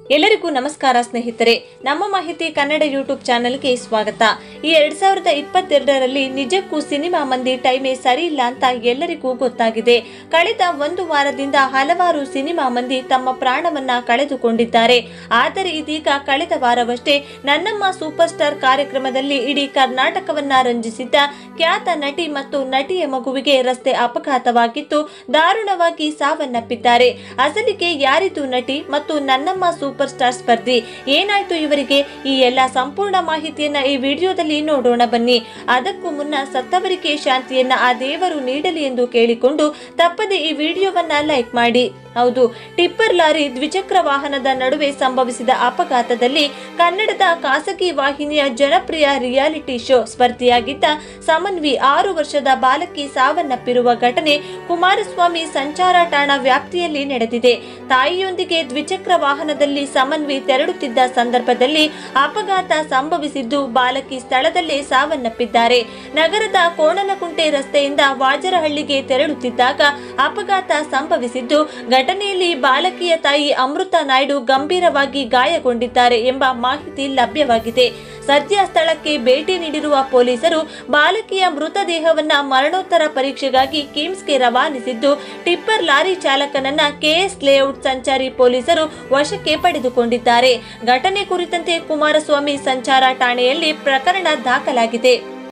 ಎಲ್ಲರಿಗೂ ನಮಸ್ಕಾರ ಸ್ನೇಹಿತರೆ ನಮ್ಮ ಮಾಹಿತಿ ಕನ್ನಡ ಯೂಟ್ಯೂಬ್ ಚಾನೆಲ್ಗೆ ಸ್ವಾಗತ ಈ ಎರಡ್ ಸಾವಿರದ ಇಪ್ಪತ್ತೆರಡರಲ್ಲಿ ನಿಜಕ್ಕೂ ಸಿನಿಮಾ ಮಂದಿ ಟೈಮೇ ಸರಿ ಇಲ್ಲ ಅಂತ ಎಲ್ಲರಿಗೂ ಗೊತ್ತಾಗಿದೆ ಕಳೆದ ಒಂದು ವಾರದಿಂದ ಹಲವಾರು ಸಿನಿಮಾ ಮಂದಿ ತಮ್ಮ ಪ್ರಾಣವನ್ನ ಕಳೆದುಕೊಂಡಿದ್ದಾರೆ ಆದರೆ ಇದೀಗ ಕಳೆದ ವಾರವಷ್ಟೇ ನನ್ನಮ್ಮ ಸೂಪರ್ ಸ್ಟಾರ್ ಕಾರ್ಯಕ್ರಮದಲ್ಲಿ ಇಡೀ ಕರ್ನಾಟಕವನ್ನ ರಂಜಿಸಿದ್ದ ಖ್ಯಾತ ನಟಿ ಮತ್ತು ನಟಿಯ ಮಗುವಿಗೆ ರಸ್ತೆ ಅಪಘಾತವಾಗಿದ್ದು ದಾರುಣವಾಗಿ ಸಾವನ್ನಪ್ಪಿದ್ದಾರೆ ಅಸಲಿಗೆ ಯಾರಿದು ನಟಿ ಮತ್ತು ನನ್ನಮ್ಮ ಸೂಪರ್ ಸ್ಟಾರ್ ಸ್ಪರ್ಧಿ ಏನಾಯ್ತು ಇವರಿಗೆ ಈ ಎಲ್ಲ ಸಂಪೂರ್ಣ ಮಾಹಿತಿಯನ್ನ ಈ ವಿಡಿಯೋದಲ್ಲಿ ನೋಡೋಣ ಬನ್ನಿ ಅದಕ್ಕೂ ಮುನ್ನ ಸತ್ತವರಿಗೆ ಶಾಂತಿಯನ್ನ ಆ ದೇವರು ನೀಡಲಿ ಎಂದು ಕೇಳಿಕೊಂಡು ತಪ್ಪದೆ ಈ ವಿಡಿಯೋವನ್ನ ಲೈಕ್ ಮಾಡಿ ಹೌದು ಟಿಪ್ಪರ್ ಲಾರಿ ದ್ವಿಚಕ್ರ ವಾಹನದ ನಡುವೆ ಸಂಭವಿಸಿದ ಅಪಘಾತದಲ್ಲಿ ಕನ್ನಡದ ಖಾಸಗಿ ವಾಹಿನಿಯ ಜನಪ್ರಿಯ ರಿಯಾಲಿಟಿ ಶೋ ಸ್ಪರ್ಧಿಯಾಗಿದ್ದ ಸಮನ್ವಿ ಆರು ವರ್ಷದ ಬಾಲಕಿ ಸಾವನ್ನಪ್ಪಿರುವ ಘಟನೆ ಕುಮಾರಸ್ವಾಮಿ ಸಂಚಾರ ಠಾಣಾ ವ್ಯಾಪ್ತಿಯಲ್ಲಿ ನಡೆದಿದೆ ತಾಯಿಯೊಂದಿಗೆ ದ್ವಿಚಕ್ರ ವಾಹನದಲ್ಲಿ ಸಮನ್ವಿ ತೆರಳುತ್ತಿದ್ದ ಸಂದರ್ಭದಲ್ಲಿ ಅಪಘಾತ ಸಂಭವಿಸಿದ್ದು ಬಾಲಕಿ ಸ್ಥಳದಲ್ಲೇ ಸಾವನ್ನಪ್ಪಿದ್ದಾರೆ ನಗರದ ಕೋಣನಕುಂಟೆ ರಸ್ತೆಯಿಂದ ವಾಜರಹಳ್ಳಿಗೆ ತೆರಳುತ್ತಿದ್ದಾಗ ಅಪಘಾತ ಸಂಭವಿಸಿದ್ದು ಘಟನೆಯಲ್ಲಿ ಬಾಲಕಿಯ ತಾಯಿ ಅಮೃತ ನಾಯ್ಡು ಗಂಭೀರವಾಗಿ ಗಾಯಗೊಂಡಿದ್ದಾರೆ ಎಂಬ ಮಾಹಿತಿ ಲಭ್ಯವಾಗಿದೆ ಸದ್ಯ ಸ್ಥಳಕ್ಕೆ ಭೇಟಿ ನೀಡಿರುವ ಪೊಲೀಸರು ಬಾಲಕಿಯ ಮೃತದೇಹವನ್ನ ಮರಣೋತ್ತರ ಪರೀಕ್ಷೆಗಾಗಿ ಕಿಮ್ಸ್ಗೆ ರವಾನಿಸಿದ್ದು ಟಿಪ್ಪರ್ ಲಾರಿ ಚಾಲಕನನ್ನ ಕೆಎಸ್ ಲೇಔಟ್ ಸಂಚಾರಿ ಪೊಲೀಸರು ವಶಕ್ಕೆ ಪಡೆದುಕೊಂಡಿದ್ದಾರೆ ಘಟನೆ ಕುರಿತಂತೆ ಕುಮಾರಸ್ವಾಮಿ ಸಂಚಾರ ಠಾಣೆಯಲ್ಲಿ ಪ್ರಕರಣ ದಾಖಲಾಗಿದೆ